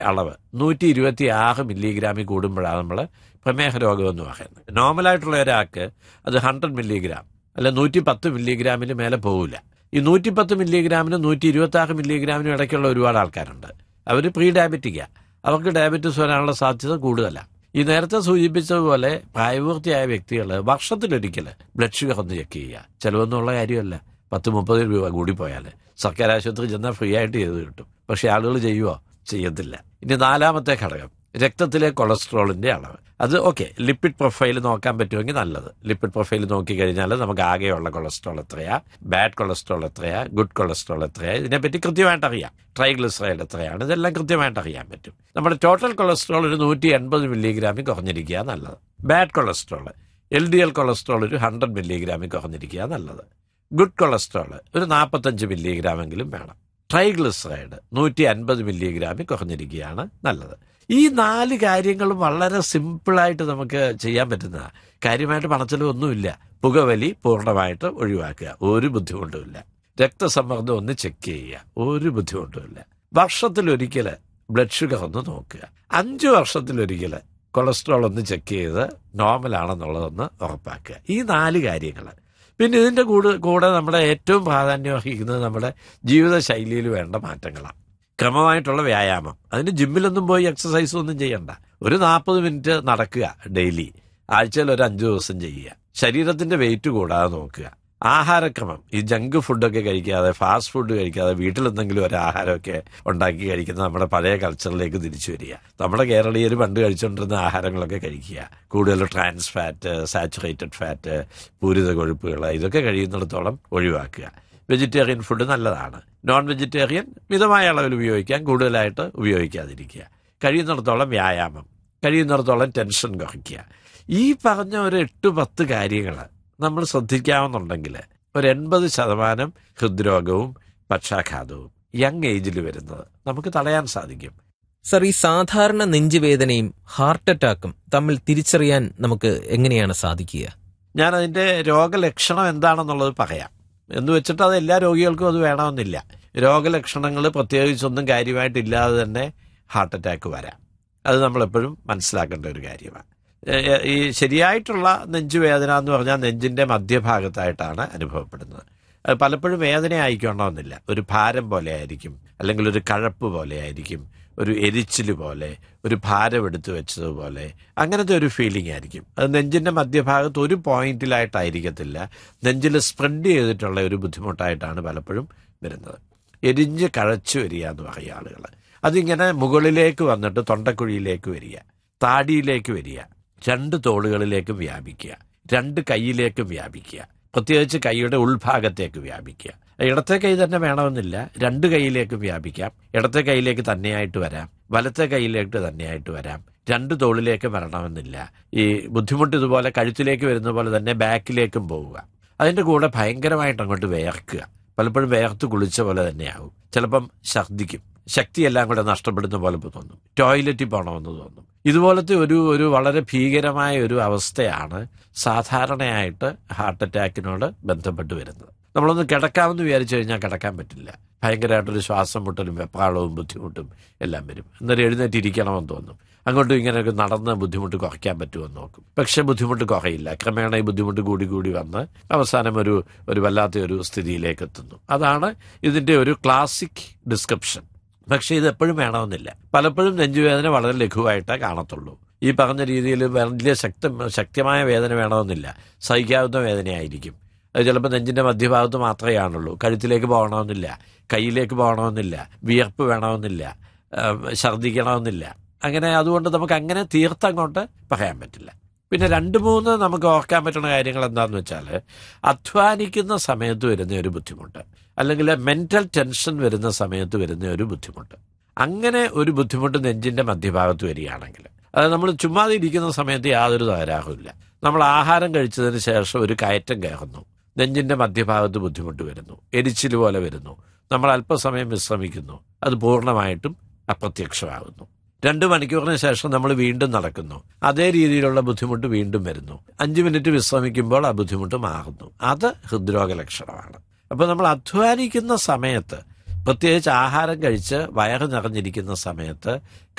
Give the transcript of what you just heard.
അളവ് നൂറ്റി ഇരുപത്തി ആറ് മില്ലിഗ്രാമിൽ കൂടുമ്പോഴാണ് നമ്മൾ പ്രമേഹ രോഗം എന്ന് പറയുന്നത് നോർമലായിട്ടുള്ള ഒരാൾക്ക് അത് ഹൺഡ്രഡ് മില്ലിഗ്രാം അല്ല നൂറ്റി പത്ത് മില്ലിഗ്രാമിന് മേലെ പോകില്ല ഈ നൂറ്റി പത്ത് മില്ലിഗ്രാമിനും നൂറ്റി ഇരുപത്തി ആറ് മില്ലിഗ്രാമിനും ഇടയ്ക്കുള്ള ഒരുപാട് ആൾക്കാരുണ്ട് അവർ പ്രീ ഡയബറ്റിക്കാ അവർക്ക് ഡയബറ്റിസ് വരാനുള്ള സാധ്യത കൂടുതലാണ് ഈ നേരത്തെ സൂചിപ്പിച്ചതുപോലെ പ്രായപൂർത്തിയായ വ്യക്തികൾ വർഷത്തിലൊരിക്കൽ ബ്ലഡ് ഷുഗർ ഒന്ന് ചെക്ക് ചെയ്യുക ചിലവൊന്നുള്ള കാര്യമല്ല പത്ത് മുപ്പത് രൂപ കൂടി പോയാൽ സർക്കാർ ആശുപത്രി ചെന്നാൽ ഫ്രീ ആയിട്ട് ചെയ്ത് കിട്ടും പക്ഷെ ആളുകൾ ചെയ്യുമോ ചെയ്യത്തില്ല ഇനി നാലാമത്തെ ഘടകം രക്തത്തിലെ കൊളസ്ട്രോളിന്റെ അളവ് അത് ഓക്കെ ലിപ്പിഡ് പ്രൊഫൈൽ നോക്കാൻ പറ്റുമെങ്കിൽ നല്ലത് ലിപ്പിഡ് പ്രൊഫൈൽ നോക്കി കഴിഞ്ഞാൽ നമുക്ക് ആകെയുള്ള കൊളസ്ട്രോൾ എത്രയാ ബാഡ് കൊളസ്ട്രോൾ എത്രയാ ഗുഡ് കൊളസ്ട്രോൾ എത്രയാ ഇതിനെപ്പറ്റി കൃത്യമായിട്ട് അറിയാം ട്രൈഗ്ലിസറൈഡ് എത്രയാണ് ഇതെല്ലാം കൃത്യമായിട്ട് അറിയാൻ പറ്റും നമ്മുടെ ടോട്ടൽ കൊളസ്ട്രോൾ ഒരു നൂറ്റി എൺപത് മില്ലിഗ്രാമിൽ കുറഞ്ഞിരിക്കുക നല്ലത് bad cholesterol L D L cholesterol ഒരു ഹൺഡ്രഡ് മില്ലിഗ്രാമിൽ കുറഞ്ഞിരിക്കുക നല്ലത് ഗുഡ് കൊളസ്ട്രോൾ ഒരു നാൽപ്പത്തഞ്ച് മില്ലിഗ്രാമെങ്കിലും വേണം ട്രൈഗ്ലിസറൈഡ് നൂറ്റി അൻപത് മില്ലിഗ്രാമിൽ കുറഞ്ഞിരിക്കുകയാണ് നല്ലത് ഈ നാല് കാര്യങ്ങളും വളരെ സിമ്പിളായിട്ട് നമുക്ക് ചെയ്യാൻ പറ്റുന്ന കാര്യമായിട്ട് പണച്ചെലവൊന്നുമില്ല പുകവലി പൂർണ്ണമായിട്ട് ഒഴിവാക്കുക ഒരു ബുദ്ധിമുട്ടുമില്ല രക്തസമ്മർദ്ദം ഒന്ന് ചെക്ക് ചെയ്യുക ഒരു ബുദ്ധിമുട്ടുമില്ല വർഷത്തിലൊരിക്കൽ ബ്ലഡ് ഷുഗർ ഒന്ന് നോക്കുക അഞ്ചു വർഷത്തിലൊരിക്കൽ കൊളസ്ട്രോൾ ഒന്ന് ചെക്ക് ചെയ്ത് നോർമൽ ആണെന്നുള്ളതൊന്ന് ഉറപ്പാക്കുക ഈ നാല് കാര്യങ്ങൾ പിന്നെ ഇതിൻ്റെ കൂടെ കൂടെ നമ്മുടെ ഏറ്റവും പ്രാധാന്യം അർഹിക്കുന്നത് നമ്മുടെ ജീവിതശൈലിയിൽ വേണ്ട മാറ്റങ്ങളാണ് ക്രമമായിട്ടുള്ള വ്യായാമം അതിന് ജിമ്മിലൊന്നും പോയി എക്സസൈസ് ഒന്നും ചെയ്യണ്ട ഒരു നാൽപ്പത് മിനിറ്റ് നടക്കുക ഡെയിലി ആഴ്ചയിൽ ഒരു അഞ്ചു ദിവസം ചെയ്യുക ശരീരത്തിന്റെ വെയിറ്റ് കൂടാതെ നോക്കുക ആഹാരക്രമം ഈ ജങ്ക് ഫുഡൊക്കെ കഴിക്കാതെ ഫാസ്റ്റ് ഫുഡ് കഴിക്കാതെ വീട്ടിലെന്തെങ്കിലും ഒരു ആഹാരമൊക്കെ ഉണ്ടാക്കി കഴിക്കുന്ന നമ്മുടെ പഴയ കൾച്ചറിലേക്ക് തിരിച്ചു വരിക നമ്മുടെ കേരളീയർ പണ്ട് കഴിച്ചുകൊണ്ടിരുന്ന ആഹാരങ്ങളൊക്കെ കഴിക്കുക കൂടുതൽ ട്രാൻസ് ഫാറ്റ് സാച്ചുറേറ്റഡ് ഫാറ്റ് പൂരിത കൊഴുപ്പുകൾ ഇതൊക്കെ കഴിയുന്നിടത്തോളം ഒഴിവാക്കുക വെജിറ്റേറിയൻ ഫുഡ് നല്ലതാണ് നോൺ വെജിറ്റേറിയൻ മിതമായ അളവിൽ ഉപയോഗിക്കാൻ കൂടുതലായിട്ട് ഉപയോഗിക്കാതിരിക്കുക കഴിയുന്നിടത്തോളം വ്യായാമം കഴിയുന്നിടത്തോളം ടെൻഷൻ കുറയ്ക്കുക ഈ പറഞ്ഞ ഒരു എട്ട് പത്ത് കാര്യങ്ങൾ നമ്മൾ ശ്രദ്ധിക്കാമെന്നുണ്ടെങ്കിൽ ഒരു എൺപത് ശതമാനം ഹൃദ്രോഗവും പക്ഷാഘാതവും യങ് ഏജിൽ വരുന്നത് നമുക്ക് തടയാൻ സാധിക്കും സർ ഈ സാധാരണ നെഞ്ചുവേദനയും ഹാർട്ട് അറ്റാക്കും തമ്മിൽ തിരിച്ചറിയാൻ നമുക്ക് എങ്ങനെയാണ് സാധിക്കുക ഞാൻ അതിന്റെ രോഗലക്ഷണം എന്താണെന്നുള്ളത് പറയാം എന്ന് വെച്ചിട്ട് അത് എല്ലാ രോഗികൾക്കും അത് വേണമെന്നില്ല രോഗലക്ഷണങ്ങൾ പ്രത്യേകിച്ചൊന്നും കാര്യമായിട്ടില്ലാതെ തന്നെ ഹാർട്ട് അറ്റാക്ക് വരാം അത് നമ്മളെപ്പോഴും മനസ്സിലാക്കേണ്ട ഒരു കാര്യമാണ് ഏ- ഏ- ഈ ശരിയായിട്ടുള്ള നെഞ്ചുവേദന എന്ന് പറഞ്ഞാൽ നെഞ്ചിന്റെ മധ്യഭാഗത്തായിട്ടാണ് അനുഭവപ്പെടുന്നത് അത് പലപ്പോഴും വേദന ആയിക്കൊള്ളണമെന്നില്ല ഒരു ഭാരം പോലെ ആയിരിക്കും അല്ലെങ്കിൽ ഒരു കഴപ്പ് പോലെ ആയിരിക്കും ഒരു എരിച്ചിൽ പോലെ ഒരു ഭാരം എടുത്തു വെച്ചതുപോലെ അങ്ങനത്തെ ഒരു ഫീലിംഗ് ആയിരിക്കും അത് നെഞ്ചിന്റെ മധ്യഭാഗത്ത് ഒരു പോയിന്റിലായിട്ടായിരിക്കത്തില്ല നെഞ്ചിൽ സ്പ്രെഡ് ചെയ്തിട്ടുള്ള ഒരു ബുദ്ധിമുട്ടായിട്ടാണ് പലപ്പോഴും വരുന്നത് എരിഞ്ഞ് കഴച്ചു വരിക എന്ന് പറയും ആളുകൾ അതിങ്ങനെ മുകളിലേക്ക് വന്നിട്ട് തൊണ്ടക്കുഴിയിലേക്ക് വരിക താടിയിലേക്ക് വരിക രണ്ട് തോളുകളിലേക്കും വ്യാപിക്കുക രണ്ട് കൈയിലേക്കും വ്യാപിക്കുക പ്രത്യേകിച്ച് കൈയുടെ ഉൾഭാഗത്തേക്ക് വ്യാപിക്കുക ഇടത്തെ കൈ തന്നെ വേണമെന്നില്ല രണ്ട് കൈയിലേക്കും വ്യാപിക്കാം ഇടത്തെ കൈയിലേക്ക് തന്നെയായിട്ട് വരാം വലത്തെ കൈയിലേക്ക് തന്നെയായിട്ട് വരാം രണ്ട് തോളിലേക്ക് വരണമെന്നില്ല ഈ ബുദ്ധിമുട്ട് ഇതുപോലെ കഴുത്തിലേക്ക് വരുന്ന പോലെ തന്നെ ബാക്കിലേക്കും പോവുക അതിന്റെ കൂടെ ഭയങ്കരമായിട്ട് അങ്ങോട്ട് വേർക്കുക പലപ്പോഴും വേർത്ത് കുളിച്ച പോലെ തന്നെയാവും ചിലപ്പം ഛർദ്ദിക്കും ശക്തിയെല്ലാം കൂടെ നഷ്ടപ്പെടുന്ന പോലെ തോന്നും ടോയ്ലറ്റിൽ പോകണമെന്ന് തോന്നും ഇതുപോലത്തെ ഒരു ഒരു വളരെ ഭീകരമായ ഒരു അവസ്ഥയാണ് സാധാരണയായിട്ട് ഹാർട്ട് അറ്റാക്കിനോട് ബന്ധപ്പെട്ട് വരുന്നത് നമ്മളൊന്ന് കിടക്കാമെന്ന് വിചാരിച്ചു കഴിഞ്ഞാൽ കിടക്കാൻ പറ്റില്ല ഭയങ്കരമായിട്ടൊരു ശ്വാസം മുട്ടലും വെപ്രാളവും ബുദ്ധിമുട്ടും എല്ലാം വരും അന്നേരം എഴുന്നേറ്റ് ഇരിക്കണമെന്ന് തോന്നും അങ്ങോട്ടും ഇങ്ങനെയൊക്കെ നടന്ന് ബുദ്ധിമുട്ട് കുറയ്ക്കാൻ പറ്റുമെന്ന് നോക്കും പക്ഷെ ബുദ്ധിമുട്ട് കുറയില്ല ക്രമേണ ഈ ബുദ്ധിമുട്ട് കൂടി കൂടി വന്ന് അവസാനം ഒരു ഒരു വല്ലാത്ത ഒരു സ്ഥിതിയിലേക്ക് എത്തുന്നു അതാണ് ഇതിന്റെ ഒരു ക്ലാസിക് ഡിസ്ക്രിപ്ഷൻ പക്ഷെ ഇത് എപ്പോഴും വേണമെന്നില്ല പലപ്പോഴും നെഞ്ചുവേദന വളരെ ലഘുവായിട്ടേ കാണത്തുള്ളൂ ഈ പറഞ്ഞ രീതിയിൽ വലിയ ശക്ത ശക്തമായ വേദന വേണമെന്നില്ല സഹിക്കാവുന്ന വേദനയായിരിക്കും അത് ചിലപ്പോൾ നെഞ്ചിന്റെ മധ്യഭാഗത്ത് മാത്രമേ കാണുള്ളൂ കഴുത്തിലേക്ക് പോകണമെന്നില്ല കയ്യിലേക്ക് പോകണമെന്നില്ല വിയർപ്പ് വേണമെന്നില്ല ആ, ഛർദ്ദിക്കണമെന്നില്ല അങ്ങനെ അതുകൊണ്ട് നമുക്ക് അങ്ങനെ തീർത്തങ്ങോട്ട് പറയാൻ പറ്റില്ല പിന്നെ രണ്ട് മൂന്ന് നമുക്ക് ഓർക്കാൻ പറ്റുന്ന കാര്യങ്ങൾ എന്താണെന്ന് വെച്ചാൽ അധ്വാനിക്കുന്ന സമയത്ത് വരുന്ന ഒരു ബുദ്ധിമുട്ട് അല്ലെങ്കിൽ മെന്റൽ ടെൻഷൻ വരുന്ന സമയത്ത് വരുന്ന ഒരു ബുദ്ധിമുട്ട് അങ്ങനെ ഒരു ബുദ്ധിമുട്ട് നെഞ്ചിന്റെ മധ്യഭാഗത്ത് വരികയാണെങ്കിൽ അത് നമ്മൾ ചുമ്മാതെ ഇരിക്കുന്ന സമയത്ത് യാതൊരു തകരാറുമില്ല നമ്മൾ ആഹാരം കഴിച്ചതിന് ശേഷം ഒരു കയറ്റം കയറുന്നു നെഞ്ചിന്റെ മധ്യഭാഗത്ത് ബുദ്ധിമുട്ട് വരുന്നു എരിച്ചിൽ പോലെ വരുന്നു നമ്മൾ അല്പസമയം വിശ്രമിക്കുന്നു അത് പൂർണ്ണമായിട്ടും അപ്രത്യക്ഷമാകുന്നു രണ്ട് മണിക്കൂറിന് ശേഷം നമ്മൾ വീണ്ടും നടക്കുന്നു അതേ രീതിയിലുള്ള ബുദ്ധിമുട്ട് വീണ്ടും വരുന്നു അഞ്ച് മിനിറ്റ് വിശ്രമിക്കുമ്പോൾ ആ ബുദ്ധിമുട്ട് മാറുന്നു അത് ഹൃദ്രോഗ ലക്ഷണമാണ് അപ്പോൾ നമ്മൾ അധ്വാനിക്കുന്ന സമയത്ത് പ്രത്യേകിച്ച് ആഹാരം കഴിച്ച് വയറ് നിറഞ്ഞിരിക്കുന്ന സമയത്ത്